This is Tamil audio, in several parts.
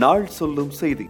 நாள் சொல்லும் செய்தி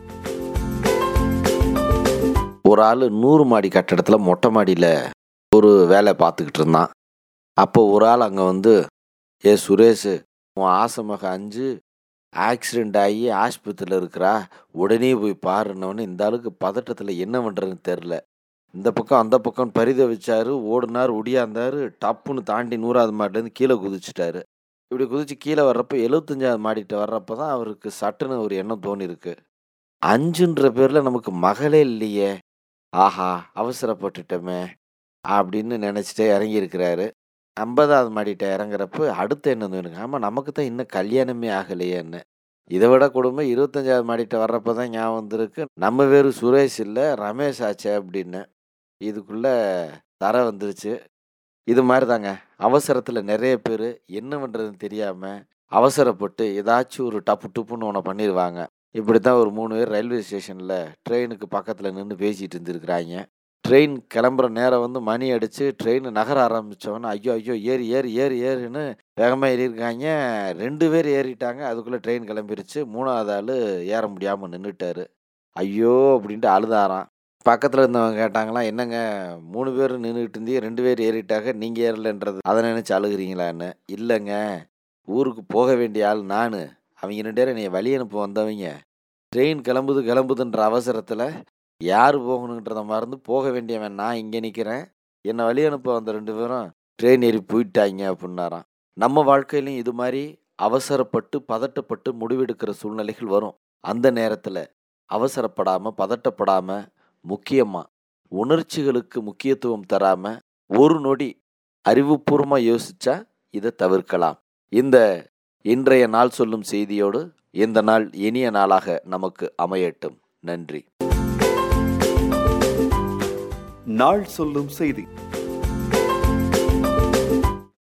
ஒரு ஆள் நூறு மாடி கட்டடத்தில் மொட்டை மாடியில் ஒரு வேலை பார்த்துக்கிட்டு இருந்தான் அப்போ ஒரு ஆள் அங்கே வந்து ஏ சுரேஷ் உன் ஆசை மக அஞ்சு ஆக்சிடெண்ட் ஆகி ஆஸ்பத்திரியில் இருக்கிறா உடனே போய் பாருன்னவொடனே இந்த ஆளுக்கு பதட்டத்தில் என்ன பண்ணுறதுன்னு தெரில இந்த பக்கம் அந்த பக்கம் பரிதவிச்சாரு ஓடினார் ஒடியாந்தாரு டப்புன்னு தாண்டி நூறாவது மாடிலேருந்து கீழே குதிச்சிட்டாரு இப்படி குதிச்சு கீழே வர்றப்ப எழுபத்தஞ்சாவது மாடிட்ட வர்றப்ப தான் அவருக்கு சட்டுன்னு ஒரு எண்ணம் தோணிருக்கு அஞ்சுன்ற பேரில் நமக்கு மகளே இல்லையே ஆஹா அவசரப்பட்டுட்டோமே அப்படின்னு நினச்சிட்டே இறங்கியிருக்கிறாரு ஐம்பதாவது மாடிட்ட இறங்குறப்ப அடுத்து என்ன தோணுங்க ஆமாம் நமக்கு தான் இன்னும் கல்யாணமே ஆகலையேன்னு இதை விட கொடுமை இருபத்தஞ்சாவது மாடிட்ட வர்றப்ப தான் ஞாபகம் வந்திருக்கு நம்ம பேர் சுரேஷ் இல்லை ரமேஷ் ஆச்சே அப்படின்னு இதுக்குள்ளே தர வந்துருச்சு இது மாதிரி தாங்க அவசரத்தில் நிறைய பேர் என்ன பண்ணுறதுன்னு தெரியாமல் அவசரப்பட்டு ஏதாச்சும் ஒரு டப்பு டப்புன்னு ஒன்று பண்ணிடுவாங்க இப்படி தான் ஒரு மூணு பேர் ரயில்வே ஸ்டேஷனில் ட்ரெயினுக்கு பக்கத்தில் நின்று பேசிகிட்டு இருந்திருக்கிறாங்க ட்ரெயின் கிளம்புற நேரம் வந்து மணி அடித்து ட்ரெயின் நகர ஆரம்பித்தவொன்னே ஐயோ ஐயோ ஏறி ஏறி ஏறி ஏறுன்னு வேகமாக ஏறியிருக்காங்க ரெண்டு பேர் ஏறிட்டாங்க அதுக்குள்ளே ட்ரெயின் கிளம்பிருச்சு மூணாவது ஆள் ஏற முடியாமல் நின்றுட்டாரு ஐயோ அப்படின்ட்டு அழுதாராம் பக்கத்தில் இருந்தவங்க கேட்டாங்களாம் என்னங்க மூணு பேர் நின்றுக்கிட்டு இருந்தீங்க ரெண்டு பேர் ஏறிட்டாங்க நீங்கள் ஏறலைன்றது அதை நினச்சி அழுகுறீங்களான்னு இல்லைங்க ஊருக்கு போக வேண்டிய ஆள் நான் அவங்க ரெண்டு பேரும் என்னை வழி அனுப்ப வந்தவங்க ட்ரெயின் கிளம்புது கிளம்புதுன்ற அவசரத்தில் யார் போகணுன்றத மறந்து போக வேண்டியவன் நான் இங்கே நிற்கிறேன் என்னை வழி அனுப்ப வந்த ரெண்டு பேரும் ட்ரெயின் ஏறி போயிட்டாங்க அப்படின்னாராம் நம்ம வாழ்க்கையிலும் இது மாதிரி அவசரப்பட்டு பதட்டப்பட்டு முடிவெடுக்கிற சூழ்நிலைகள் வரும் அந்த நேரத்தில் அவசரப்படாமல் பதட்டப்படாமல் முக்கியமாக உணர்ச்சிகளுக்கு முக்கியத்துவம் தராமல் ஒரு நொடி அறிவுபூர்வமாக யோசிச்சா இதை தவிர்க்கலாம் இந்த இன்றைய நாள் சொல்லும் செய்தியோடு இந்த நாள் இனிய நாளாக நமக்கு அமையட்டும் நன்றி நாள் சொல்லும் செய்தி